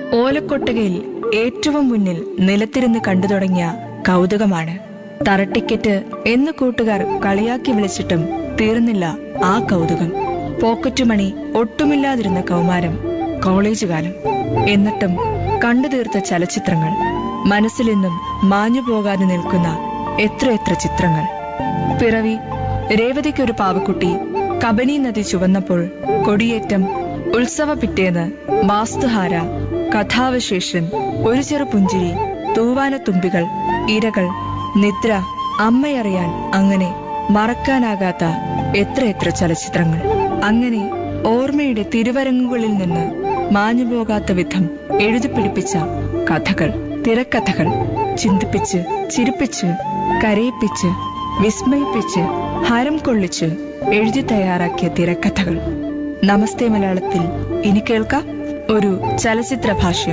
ഓലക്കൊട്ടകയിൽ ഏറ്റവും മുന്നിൽ നിലത്തിരുന്ന് കണ്ടു തുടങ്ങിയ കൗതുകമാണ് തറട്ടിക്കറ്റ് എന്ന് കൂട്ടുകാർ കളിയാക്കി വിളിച്ചിട്ടും തീർന്നില്ല ആ കൗതുകം പോക്കറ്റ് മണി ഒട്ടുമില്ലാതിരുന്ന കൗമാരം കോളേജ് കാലം എന്നിട്ടും കണ്ടു തീർത്ത ചലച്ചിത്രങ്ങൾ മനസ്സിലെന്നും മാഞ്ഞു പോകാതെ നിൽക്കുന്ന എത്രയെത്ര ചിത്രങ്ങൾ പിറവി രേവതിക്കൊരു പാവക്കുട്ടി കബനി നദി ചുവന്നപ്പോൾ കൊടിയേറ്റം ഉത്സവ പിറ്റേന്ന് വാസ്തുഹാര കഥാവശേഷൻ ഒരു ചെറു പുഞ്ചിരി തൂവാനത്തുമ്പികൾ ഇരകൾ നിദ്ര അമ്മയറിയാൻ അങ്ങനെ മറക്കാനാകാത്ത എത്രയെത്ര ചലച്ചിത്രങ്ങൾ അങ്ങനെ ഓർമ്മയുടെ തിരുവരങ്ങുകളിൽ നിന്ന് മാഞ്ഞുപോകാത്ത വിധം എഴുതിപ്പിടിപ്പിച്ച കഥകൾ തിരക്കഥകൾ ചിന്തിപ്പിച്ച് ചിരിപ്പിച്ച് കരയിപ്പിച്ച് വിസ്മയിപ്പിച്ച് ഹരം കൊള്ളിച്ച് എഴുതി തയ്യാറാക്കിയ തിരക്കഥകൾ നമസ്തേ മലയാളത്തിൽ ഇനി കേൾക്കാം ഒരു ചലച്ചിത്ര ഭാഷ്യം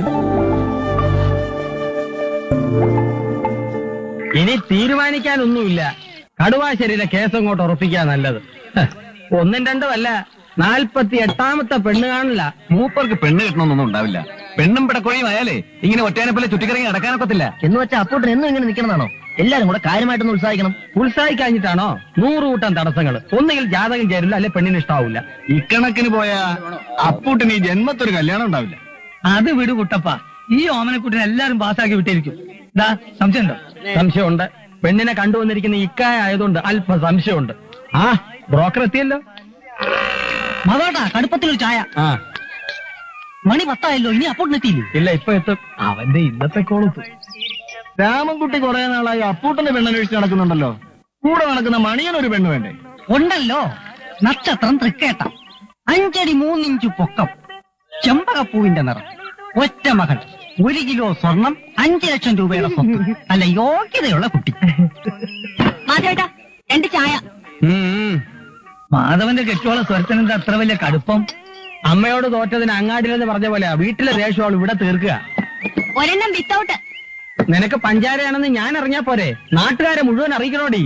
ഇനി തീരുമാനിക്കാനൊന്നുമില്ല കടുവാശ്ശേരിയിലെ കേസ് അങ്ങോട്ട് ഉറപ്പിക്കാ നല്ലത് ഹ്, ഒന്നും രണ്ടും അല്ല നാൽപ്പത്തി എട്ടാമത്തെ പെണ്ണ് കാണില്ല മൂപ്പർക്ക് പെണ്ണ് കിട്ടണമെന്നൊന്നും ഉണ്ടാവില്ല പെണ്ണും പിടക്കൊഴിയും ആയാലേ ഇങ്ങനെ ഒറ്റയാനെ പോലെ ചുറ്റിക്കറങ്ങി നടക്കാനൊക്കത്തില്ല എന്ന് വെച്ചാൽ അപ്പോട്ടിന് എന്നും ഇങ്ങനെ നിൽക്കണമെന്നാണോ എല്ലാരും കൂടെ കാര്യമായിട്ടൊന്ന് ഉത്സാഹിക്കണം ഉത്സാഹിക്കാഞ്ഞിട്ടാണോ നൂറ് കൂട്ടം തടസ്സങ്ങൾ ഒന്നുകിൽ ജാതകം ചേരില്ല അല്ലെ പെണ്ണിന് ഇഷ്ടാവൂല ഇക്കണക്കിന് പോയ അപ്പൂട്ടിന് ഈ ജന്മത്തൊരു കല്യാണം ഉണ്ടാവില്ല അത് വിടു കുട്ടപ്പ ഈ ഓമനക്കുട്ടിനെ എല്ലാരും പാസ്സാക്കി വിട്ടിരിക്കും ദാ സംശയമുണ്ടോ സംശയമുണ്ട് പെണ്ണിനെ കണ്ടുവന്നിരിക്കുന്ന ഇക്കായ ആയതുകൊണ്ട് അല്പ സംശയമുണ്ട് ആ ബ്രോക്കർ എത്തിയല്ലോ മതോട്ടാ കടുപ്പത്തിലൊരു ചായ ആ മണി പത്തായല്ലോ ഇനി അപ്പോട്ടിനെത്തിയില്ലേ ഇല്ല ഇപ്പൊ എത്തും അവന്റെ ഇന്നത്തെ കോളത്ത് രാമൻകുട്ടി കുറെ നാളായി അപ്പൂട്ടന്റെ പെണ്ണന്വേഷിച്ച് നടക്കുന്നുണ്ടല്ലോ കൂടെ നടക്കുന്ന മണിയനൊരു പെണ്ണ് വേണ്ടേ ഉണ്ടല്ലോ നക്ഷത്രം തൃക്കേട്ട അഞ്ചടി മൂന്നിഞ്ചു പൊക്കം ചെമ്പകപ്പൂവിന്റെ നിറം ഒറ്റ മകൾ ഒരു കിലോ സ്വർണം അഞ്ചു ലക്ഷം രൂപയുടെ സ്വത്ത് അല്ല യോഗ്യതയുള്ള കുട്ടി മാധവേട്ടാ രണ്ട് ചായ മാധവന്റെ കെട്ടിയോളെ സ്വരത്തിനെന്താ അത്ര വലിയ കടുപ്പം അമ്മയോട് തോറ്റതിന് അങ്ങാടിലെന്ന് പറഞ്ഞ പോലെ വീട്ടിലെ ദേഷ്യം അവൾ ഇവിടെ തീർക്കുക ഒരെണ്ണം വിത്തൗട്ട് നിനക്ക് പഞ്ചാരയാണെന്ന് ഞാൻ അറിഞ്ഞാ പോരെ നാട്ടുകാരെ മുഴുവൻ അറിയിക്കണോടി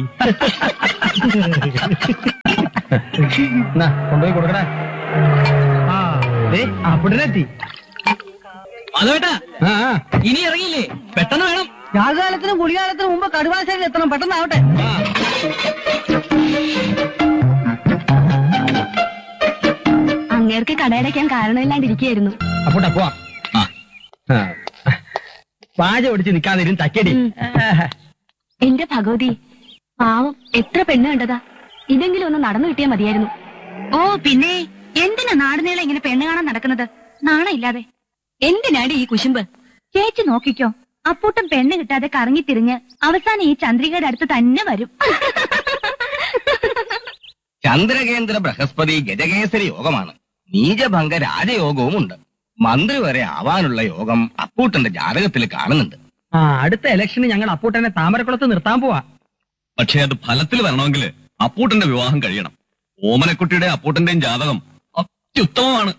എന്നാ, കൊണ്ടുപോയി കൊടുക്കണേ ആ ദേ, അവിടെത്തി മാധവേട്ടാ ആ ആ. ഇനി ഇറങ്ങിയില്ലേ പെട്ടെന്ന് വേണം രാജകാലത്തിനും കുളികാലത്തിനും മുമ്പ് കടുവാശ്ശേരിയിൽ എത്തണം പെട്ടെന്നാവട്ടെ അങ്ങേർക്ക് കടയടയ്ക്കാൻ കാരണമില്ലാണ്ടിരിക്കുകയായിരുന്നു അപ്പോട്ടാ പോവാം ആ. പാച ഒടിച്ച് നിക്കാതിരും തക്കടി എന്റെ ഭഗവതി പാവം എത്ര പെണ്ണ് കണ്ടതാ ഇതെങ്കിലും ഒന്ന് നടന്നു കിട്ടിയാ മതിയായിരുന്നു ഓ പിന്നെ എന്തിനാ നാടുനീളെ ഇങ്ങനെ പെണ്ണ് കാണാൻ നടക്കുന്നത് നാണയില്ലാതെ എന്തിനാടി ഈ കുശുമ്പ് ചേച്ചി നോക്കിക്കോ അപ്പൂട്ടം പെണ്ണ് കിട്ടാതെ കറങ്ങിത്തിരിഞ്ഞ് അവസാനം ഈ ചന്ദ്രികയുടെ അടുത്ത് തന്നെ വരും ചന്ദ്രകേന്ദ്ര ബൃഹസ്പതി ഗജകേസരി യോഗമാണ് നീചഭംഗ രാജയോഗവും ഉണ്ട് മന്ത്രി വരെ ആവാനുള്ള യോഗം അപ്പൂട്ടന്റെ ജാതകത്തിൽ കാണുന്നുണ്ട് ആ അടുത്ത ഇലക്ഷന് ഞങ്ങൾ അപ്പൂട്ടനെ താമരക്കുളത്ത് നിർത്താൻ പോവാ പക്ഷേ അത് ഫലത്തിൽ വരണമെങ്കിൽ അപ്പൂട്ടന്റെ വിവാഹം കഴിയണം ഓമനക്കുട്ടിയുടെ അപ്പൂട്ടന്റെയും ജാതകം അത്യുത്തമമാണ്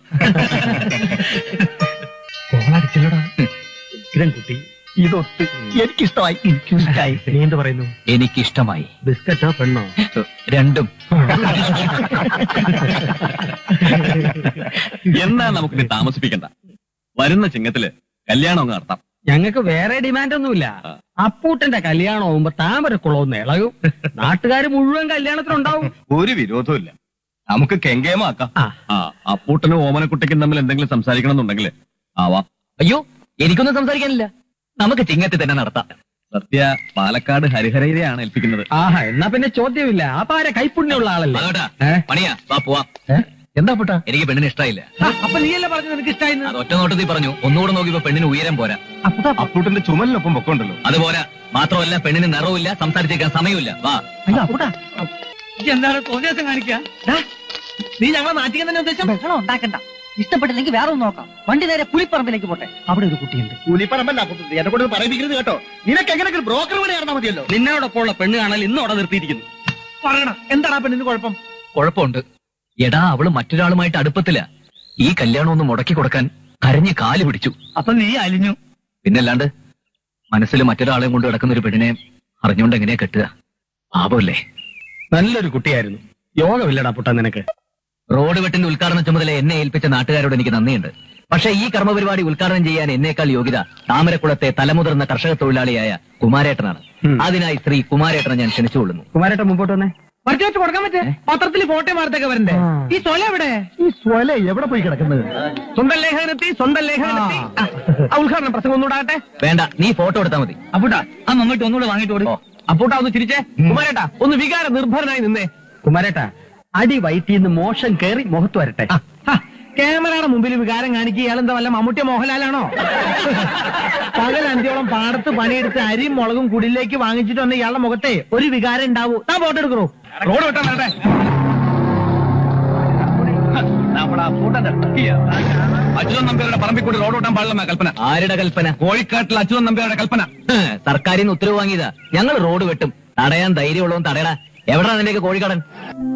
കുട്ടി ഇതൊട്ട് എനിക്കിഷ്ടമായി എനിക്കിഷ്ടമായി നീ എന്ത് പറയുന്നു എനിക്കിഷ്ടമായി ബിസ്ക്കറ്റോ പെണ്ണോ രണ്ടും എന്നാ നമുക്കിനി താമസിപ്പിക്കണ്ട വരുന്ന ചിങ്ങത്തില് കല്യാണം അങ്ങ് നടത്താം ഞങ്ങൾക്ക് വേറെ ഡിമാൻഡ് ഒന്നുമില്ല അപ്പൂട്ടന്റെ കല്യാണം ആവുമ്പോ താമരക്കുളവും ഇളകും നാട്ടുകാർ മുഴുവൻ കല്യാണത്തിനുണ്ടാവും ഒരു വിരോധവും നമുക്ക് കെങ്കേമാക്കാം ആ ആ അപ്പൂട്ടനും ഓമനക്കുട്ടിക്കും തമ്മിൽ എന്തെങ്കിലും സംസാരിക്കണം എന്നുണ്ടെങ്കിൽ ആവാ അയ്യോ എനിക്കൊന്നും സംസാരിക്കാനില്ല നമുക്ക് ചിങ്ങത്തിൽ തന്നെ നടത്താം സത്യ പാലക്കാട് ഹരിഹരയിലെയാണ് ഏൽപ്പിക്കുന്നത് ആഹാ എന്നാ പിന്നെ ചോദ്യമില്ല അപ്പൊ ആരെ കൈപ്പുണ്യമുള്ള ആളല്ലേ അതോട്ടാ ഏ? പണിയാ വാ പോവാ എന്താ പുട്ടാ എനിക്ക് പെണ്ണിന് ഇഷ്ടമായില്ല ആ, അപ്പൊ നീയല്ലേ പറഞ്ഞത് നിനക്ക് ഇഷ്ടമായി അത് ഒറ്റ നോട്ടത്തിൽ പറഞ്ഞു ഒന്നുകൂടെ നോക്കിയപ്പോ പെണ്ണിന് ഉയരം പോരാ അപ്പൂട്ടന്റെ ചുമലിനൊപ്പം പൊക്കമുണ്ടല്ലോ അത് പോരാ മാത്രമല്ല പെണ്ണിന് നിറവില്ല സംസാരിച്ചേക്കാൻ സമയമില്ല വാ എന്താണ് തോന്നിയാസം കാണിക്കുക നീ ഞങ്ങളെ നാട്ടിക്കാൻ തന്നെ ഉദ്ദേശം ബഹളം ഉണ്ടാക്കണ്ട ഇഷ്ടപ്പെട്ടില്ലെങ്കിൽ വേറെ ഒന്ന് നോക്കാം വണ്ടി നേരെ പുലിപ്പറമ്പിലേക്ക് പോട്ടെ അവിടെ ഒരു കുട്ടിയുണ്ട് കൂലിപ്പറമ്പല്ല എന്നെ കൊണ്ട് പറയിപ്പിക്കരുത് കേട്ടോ നിനക്ക് എങ്ങനെ ബ്രോക്കർ വഴി ഇറങ്ങാൻ മതിയല്ലോ നിന്നോടൊപ്പം ഉള്ള പെണ്ണ് കാണൽ ഇന്ന് അവിടെ നിർത്തിയിരിക്കുന്നു പറയണം എന്താണ് ആ പെണ്ണിന് കുഴപ്പം കുഴപ്പമുണ്ട് എടാ അവള് മറ്റൊരാളുമായിട്ട് അടുപ്പത്തില്ല ഈ കല്യാണം ഒന്ന് മുടക്കി കൊടുക്കാൻ കരഞ്ഞ് കാല് പിടിച്ചു അപ്പൊ നീ അലിഞ്ഞു പിന്നല്ലാണ്ട് മനസ്സിൽ മറ്റൊരാളെയും കൊണ്ട് കിടക്കുന്ന ഒരു പെണ്ണിനെ അറിഞ്ഞുകൊണ്ട് എങ്ങനെയാ കെട്ടുക പാപമല്ലേ നല്ലൊരു കുട്ടിയായിരുന്നു യോഗമില്ലടാ പുട്ട നിനക്ക് റോഡ് വെട്ടിന്റെ ഉദ്ഘാടന ചുമതല എന്നെ ഏൽപ്പിച്ച നാട്ടുകാരോട് എനിക്ക് നന്ദിയുണ്ട് പക്ഷെ ഈ കർമ്മപരിപാടി ഉദ്ഘാടനം ചെയ്യാൻ എന്നേക്കാൾ യോഗ്യത താമരക്കുളത്തെ തലമുതിർന്ന കർഷക തൊഴിലാളിയായ കുമാരേട്ടനാണ് ഉം. അതിനായി ശ്രീ കുമാരേട്ടനെ ഞാൻ ക്ഷണിച്ചുകൊള്ളുന്നു കുമാരേട്ടൻ മുമ്പോട്ട് വന്നേ വരച്ചു വെച്ച് കൊടുക്കാൻ പറ്റേ പത്രത്തിൽ ഫോട്ടോ വാർത്തയൊക്കെ വരണ്ടേ ഈ സ്വല എവിടെ ഈ സ്വല എവിടെ പോയി കിടക്കുന്നത് സ്വന്തം ലേഖനത്തി സ്വന്തം ലേഖനത്തി ആ, ആ ഉദ്ഘാടനം പ്രസംഗം ഒന്നുകൂടാകട്ടെ വേണ്ട നീ ഫോട്ടോ എടുത്താൽ മതി അപ്പൂട്ടാ ആ മമ്മൂട്ടി ഒന്നുകൂടെ വാങ്ങിട്ട് കൊടുക്കും അപ്പൂട്ടാ ഒന്ന് ചിരിച്ചേ കുമാരേട്ടാ ഒന്ന് വികാര നിർഭരനായി നിന്നേ കുമാരേട്ടാ അടി വയറ്റിന്ന് മോശം കേറി മുഖത്ത് വരട്ടെ ഹ, ക്യാമറയുടെ മുമ്പിൽ വികാരം കാണിക്കുക ഇയാളെന്താ വല്ല മമ്മൂട്ടിയ മോഹൻലാലാണോ പകൽ അന്ത്യോളം പാടത്ത് പണിയെടുത്ത് അരിയും മുളകും കുടിലേക്ക് വാങ്ങിച്ചിട്ട് വന്ന ഇയാളുടെ മുഖത്തെ ഒരു വികാരം ഉണ്ടാവൂ താ ഫോട്ടോ എടുക്കണോ റോഡ് വിട്ടാൻ വരട്ടെ നമ്മുടെ അപ്പൂട്ടന്റെ അച്യുതൻ നമ്പ്യാരുടെ പറമ്പിൽ കൂടി റോഡ് വിട്ടാൻ പാടില്ല കൽപ്പന ആരുടെ കൽപ്പന കോഴിക്കാട്ടിൽ അച്യുതൻ നമ്പ്യാരുടെ കൽപ്പന ഹ്, സർക്കാരിൽ നിന്ന് ഉത്തരവ് വാങ്ങിയതാ ഞങ്ങൾ റോഡ് വെട്ടും തടയാൻ ധൈര്യമുള്ളവൻ തടയടാ എവിടാ നിന്റെയൊക്കെ കോഴിക്കടൻ